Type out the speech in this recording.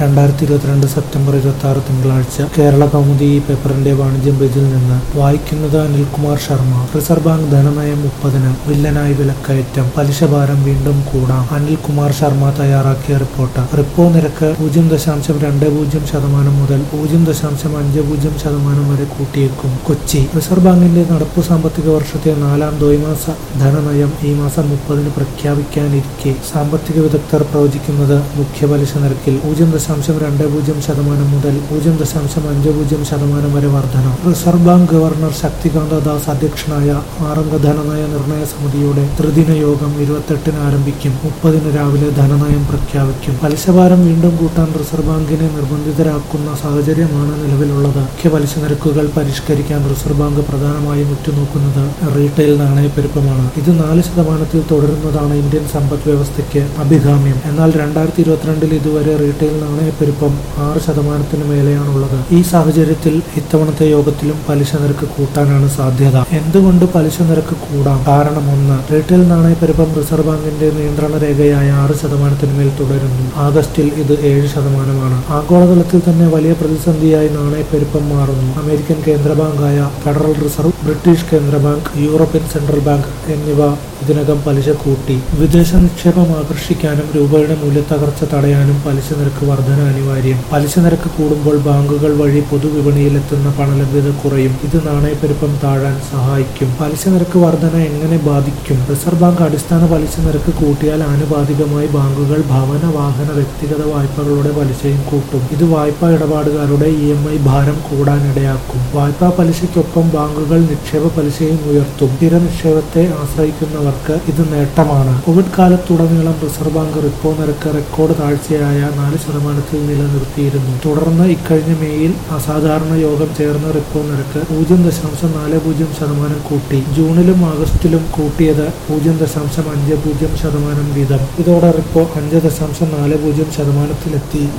രണ്ടായിരത്തി ഇരുപത്തിരണ്ട് സെപ്റ്റംബർ ഇരുപത്തി ആറ് തിങ്കളാഴ്ച കേരള കൗമുദി ഈ പേപ്പറിന്റെ വാണിജ്യം പേജിൽ നിന്ന് വായിക്കുന്നത് അനിൽകുമാർ ശർമ്മ റിസർവ് ബാങ്ക് ധനനയം മുപ്പതിന് വില്ലനായി വിലക്കയറ്റം പലിശഭാരം വീണ്ടും കൂടാം അനിൽകുമാർ ശർമ്മ തയ്യാറാക്കിയ റിപ്പോർട്ട് റിപ്പോ നിരക്ക് പൂജ്യം ദശാംശം രണ്ട് പൂജ്യം ശതമാനം മുതൽ പൂജ്യം ദശാംശം അഞ്ച് പൂജ്യം ശതമാനം വരെ കൂട്ടിയേക്കും കൊച്ചി റിസർവ് ബാങ്കിന്റെ നടപ്പു സാമ്പത്തിക വർഷത്തെ നാലാം ദ്വൈമാസ ധനനയം ഈ മാസം മുപ്പതിന് പ്രഖ്യാപിക്കാനിരിക്കെ സാമ്പത്തിക വിദഗ്ധർ പ്രവചിക്കുന്നത് മുഖ്യ പലിശ നിരക്കിൽ പൂജ്യം ദശാംശം രണ്ട് പൂജ്യം ശതമാനം മുതൽ പൂജ്യം ദശാംശം അഞ്ച് പൂജ്യം ശതമാനം വരെ വർധന reserve bank governor Shaktikanta Das അധ്യക്ഷനായ ആറംഗ ധനനയ നിർണയ സമിതിയുടെ ത്രിദിന യോഗം ഇരുപത്തെട്ടിന് ആരംഭിക്കും മുപ്പതിന് രാവിലെ ധനനയം പ്രഖ്യാപിക്കും പലിശഭാരം വീണ്ടും കൂട്ടാൻ റിസർവ് ബാങ്കിനെ നിർബന്ധിതരാക്കുന്ന സാഹചര്യമാണ് നിലവിലുള്ളത് മുഖ്യ പലിശ നിരക്കുകൾ പരിഷ്കരിക്കാൻ റിസർവ് ബാങ്ക് പ്രധാനമായും ഉറ്റുനോക്കുന്നത് റീറ്റെയിൽ നാണയപ്പെരുപ്പമാണ് ഇത് നാല് ശതമാനത്തിൽ തുടരുന്നതാണ് ഇന്ത്യൻ സമ്പദ് വ്യവസ്ഥയ്ക്ക് അഭികാമ്യം എന്നാൽ രണ്ടായിരത്തി ഇരുപത്തിരണ്ടിൽ ഇതുവരെ റീറ്റെയിൽ നാണയപ്പെരുപ്പം ആറ് ശതമാനത്തിന് മേലെയാണുള്ളത് ഈ സാഹചര്യത്തിൽ ഇത്തവണത്തെ യോഗത്തിലും പലിശ നിരക്ക് കൂട്ടാനാണ് സാധ്യത എന്തുകൊണ്ട് പലിശ നിരക്ക് കൂടാം കാരണം ഒന്ന് റീറ്റെയിൽ നാണയപ്പെരുപ്പം റിസർവ് ബാങ്കിന്റെ നിയന്ത്രണ രേഖയായ ആറ് ശതമാനത്തിന് മേൽ തുടരുന്നു ആഗസ്റ്റിൽ ഇത് ഏഴ് ശതമാനമാണ് ആഗോളതലത്തിൽ തന്നെ വലിയ പ്രതിസന്ധിയായി നാണയപ്പെരുപ്പം മാറുന്നു അമേരിക്കൻ കേന്ദ്ര ബാങ്കായ ഫെഡറൽ റിസർവ് ബ്രിട്ടീഷ് കേന്ദ്ര ബാങ്ക് യൂറോപ്യൻ സെൻട്രൽ ബാങ്ക് എന്നിവ ഇതിനകം പലിശ കൂട്ടി വിദേശ നിക്ഷേപം ആകർഷിക്കാനും രൂപയുടെ മൂല്യത്തകർച്ച തടയാനും പലിശ നിരക്ക് വർധന അനിവാര്യം പലിശ നിരക്ക് കൂടുമ്പോൾ ബാങ്കുകൾ വഴി പൊതുവിപണിയിലെത്തുന്ന പണലഭ്യത കുറയും ഇത് നാണയപ്പെരുപ്പം താഴാൻ സഹായിക്കും പലിശ നിരക്ക് വർധന എങ്ങനെ ബാധിക്കും റിസർവ് ബാങ്ക് അടിസ്ഥാന പലിശ നിരക്ക് കൂട്ടിയാൽ ആനുപാതികമായി ബാങ്കുകൾ ഭവന വാഹന വ്യക്തിഗത വായ്പകളുടെ പലിശയും കൂട്ടും ഇത് വായ്പാ ഇടപാടുകാരുടെ ഇ എം ഐ ഭാരം കൂടാനിടയാക്കും വായ്പാ പലിശയ്ക്കൊപ്പം ബാങ്കുകൾ നിക്ഷേപ പലിശയും ഉയർത്തും സ്ഥിര നിക്ഷേപത്തെ ആശ്രയിക്കുന്നവർക്ക് ഇത് നേട്ടമാണ് കോവിഡ് കാലത്തുടനീളം റിസർവ് ബാങ്ക് റിപ്പോ നിരക്ക് റെക്കോർഡ് താഴ്ചയായ നാല് ശതമാനത്തിൽ നിലനിർത്തിയിരുന്നു തുടർന്ന് ഇക്കഴിഞ്ഞ മേയിൽ അസാധാരണ യോഗം ചേർന്ന റിപ്പോ നിരക്ക് പൂജ്യം ദശാംശം നാല് പൂജ്യം ശതമാനം കൂട്ടി ജൂണിലും ആഗസ്റ്റിലും കൂട്ടിയത് പൂജ്യം ദശാംശം അഞ്ച് പൂജ്യം ശതമാനം വീതം ഇതോടെ റിപ്പോ അഞ്ച് ദശാംശം നാല് പൂജ്യം ശതമാനത്തിലെത്തി